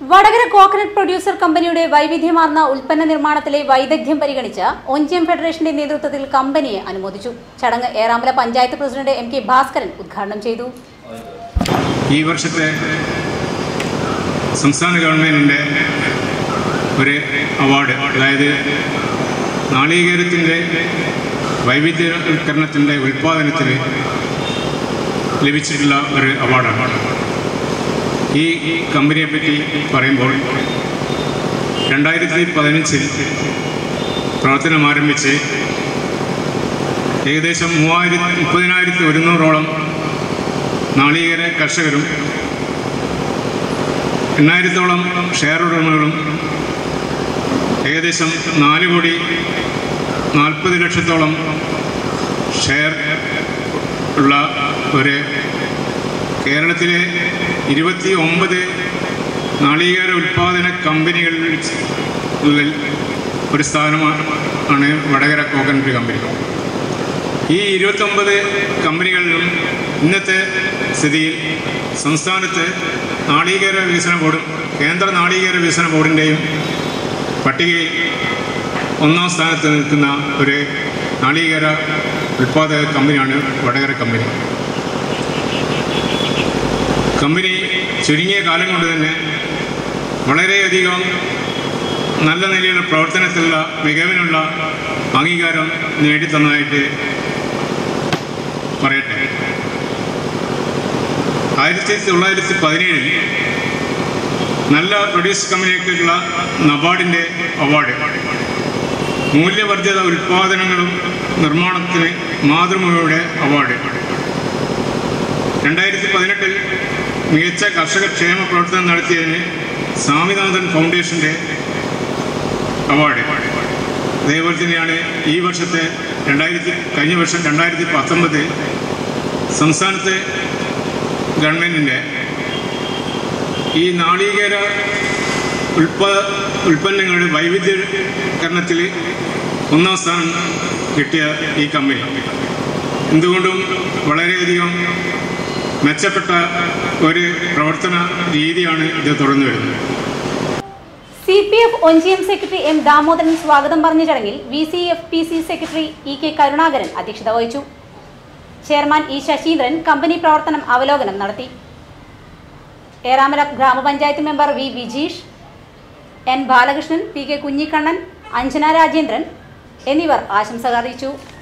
Vadakara coconut producer കമ്പനിയുടെ വൈവിധ്യമാർന്ന ഉൽപ്പന്ന നിർമ്മാണത്തിലെ വൈദഗ്ധ്യം പരിഗണിച്ച് ഒഞ്ചിയം ഫെഡറേഷന്റെ നേതൃത്വത്തിൽ കമ്പനിയെ അനുമോദിച്ചു ചടങ്ങ് Eramala panchayat president M K Bhaskaran ഉദ്ഘാടനം ചെയ്തു ഈ വർഷത്തെ സംസ്ഥാന ഗവൺമെൻറ്റിൻ്റെ ഒരു അവാർഡ് അതായത് നാളികേരത്തിൻ്റെ വൈവിധ്യവൽക്കരണത്തിൻ്റെ ഉൽപ്പാദനത്തിൽ ലഭിച്ചിട്ടുള്ള ഒരു അവാർഡാണ് ഈ കമ്പനിയെ പറ്റി പറയുമ്പോൾ രണ്ടായിരത്തി പതിനഞ്ചിൽ പ്രവർത്തനം ആരംഭിച്ച് ഏകദേശം മൂവായിരത്തി മുപ്പതിനായിരത്തി ഒരുന്നൂറോളം നാളികേര കർഷകരും എണ്ണായിരത്തോളം ഷെയർ ഉടമകളും ഏകദേശം നാല് കോടി നാൽപ്പത് ലക്ഷത്തോളം ഷെയർ ഉള്ള ഒരു കേരളത്തിലെ ഇരുപത്തി ഒമ്പത് നാളികേര ഉൽപ്പാദന കമ്പനികളിൽ ഉള്ളിൽ ഒരു സ്ഥാനമാണ് ആണ് വടകര കോക്കനട്ട് കമ്പനി ഈ ഇരുപത്തൊമ്പത് കമ്പനികളിലും ഇന്നത്തെ സ്ഥിതിയിൽ സംസ്ഥാനത്ത് നാളികേര വികസന ബോർഡും കേന്ദ്ര നാളികേര വികസന ബോർഡിൻ്റെയും പട്ടികയിൽ ഒന്നാം സ്ഥാനത്ത് നിൽക്കുന്ന ഒരു നാളികേര ഉൽപ്പാദക കമ്പനിയാണ് വടകര കമ്പനി കമ്പനി ചുരുങ്ങിയ കാലം കൊണ്ട് തന്നെ വളരെയധികം നല്ല നിലയിലുള്ള പ്രവർത്തനത്തിലുള്ള മികവിനുള്ള അംഗീകാരം നേടിത്തന്നതായിട്ട് പറയട്ടെ ആയിരത്തി തൊള്ളായിരത്തി പതിനേഴിൽ നല്ല പ്രൊഡ്യൂസ് കമ്പനിക്കുള്ള നബാർഡിൻ്റെ അവാർഡ് മൂല്യവർദ്ധിത ഉൽപ്പാദനങ്ങളും നിർമ്മാണത്തിന് മാതൃഭൂമിയുടെ അവാർഡ് രണ്ടായിരത്തി പതിനെട്ടിൽ മികച്ച കർഷക ക്ഷേമ പ്രവർത്തനം നടത്തിയതിന് സ്വാമിനാഥൻ ഫൗണ്ടേഷൻ്റെ അവാർഡ് അതേപോലെ തന്നെയാണ് ഈ വർഷത്തെ രണ്ടായിരത്തി കഴിഞ്ഞ വർഷം രണ്ടായിരത്തി പത്തൊമ്പത് സംസ്ഥാനത്തെ ഗവൺമെൻറ്റിൻ്റെ ഈ നാളികേര ഉൽപ്പ ഉൽപ്പന്നങ്ങളുടെ വൈവിധ്യവൽക്കരണത്തിൽ ഒന്നാം സ്ഥാനം കിട്ടിയ ഈ കമ്പനി എന്തുകൊണ്ടും വളരെയധികം മെച്ചപ്പെട്ട ഒരു പ്രവർത്തന രീതിയാണ് ഇത് തുടർന്നു വരുന്നത് C P F Onchiyam secretary M Damodaran സ്വാഗതം പറഞ്ഞ ചടങ്ങിൽ V C F P C secretary E K Karunakaran അധ്യക്ഷത വഹിച്ചു ചെയർമാൻ ഇ ശശീന്ദ്രൻ കമ്പനി പ്രവർത്തനം അവലോകനം നടത്തി ഏറാമല ഗ്രാമപഞ്ചായത്ത് member V Vijeesh N Balakrishnan P K Kunhikannan Anjana Rajendran എന്നിവർ ആശംസകൾ അറിയിച്ചു